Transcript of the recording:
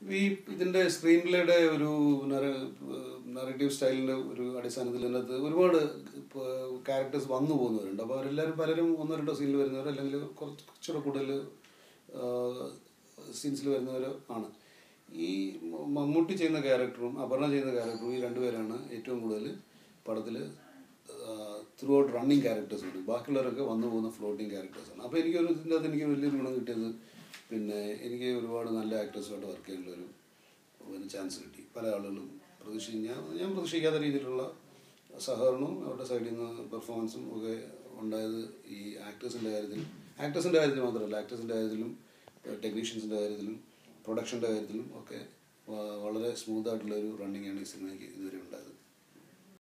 ഈ ഇതിന്റെ സ്ക്രീൻ പ്ലേയുടെ ഒരു നറേറ്റീവ് സ്റ്റൈലിന്റെ ഒരു അടിസ്ഥാനത്തിൽ ഇതിനകത്ത് ഒരുപാട് ക്യാരക്ടേഴ്സ് വന്നു പോകുന്നവരുണ്ട് അപ്പോൾ അവരെല്ലാവരും പലരും ഒന്നോ രണ്ടോ സീനിൽ വരുന്നവർ അല്ലെങ്കിൽ കുറച്ച് കുറച്ചുകൂടെ കൂടുതൽ സീൻസിൽ വരുന്നവർ ആണ് ഈ മ- മമ്മൂട്ടി ചെയ്യുന്ന ക്യാരക്ടറും അപർണ ചെയ്യുന്ന ക്യാരക്ടറും ഈ രണ്ടുപേരാണ് ഏറ്റവും കൂടുതൽ പടത്തിൽ ത്രൂ ഔട്ട് റണ്ണിങ് ക്യാരക്ടേഴ്സ് ഉണ്ട് ബാക്കിയുള്ളവരൊക്കെ വന്നു പോകുന്ന ഫ്ലോട്ടിങ് ക്യാരക്ടേഴ്സാണ് അപ്പോൾ എനിക്കൊരു ഇതിൻ്റെ അകത്ത് എനിക്ക് വലിയൊരു ഗുണം കിട്ടിയത് പിന്നെ എനിക്ക് ഒരുപാട് നല്ല ആക്ടേഴ്സുമായിട്ട് വർക്ക് ചെയ്യാനുള്ള ഒരു പിന്നെ ചാൻസ് കിട്ടി പല ആളുകളും പ്രതീക്ഷ ഞാൻ ഞാൻ പ്രതീക്ഷിക്കാത്ത രീതിയിലുള്ള സഹകരണവും അവരുടെ സൈഡിൽ നിന്ന് പെർഫോമൻസും ഒക്കെ ഉണ്ടായത് ഈ ആക്ടേഴ്സിൻ്റെ കാര്യത്തിൽ ആക്ടേഴ്സിൻ്റെ കാര്യത്തിൽ മാത്രമല്ല ആക്ടേഴ്സിൻ്റെ കാര്യത്തിലും ടെക്നീഷ്യൻസിൻ്റെ കാര്യത്തിലും പ്രൊഡക്ഷൻ്റെ കാര്യത്തിലും ഒക്കെ വ- വളരെ സ്മൂത്ത് ആയിട്ടുള്ള ഒരു റണ്ണിങ് ആണ് ഈ സിനിമയ്ക്ക് ഇതുവരെ ഉണ്ടായത്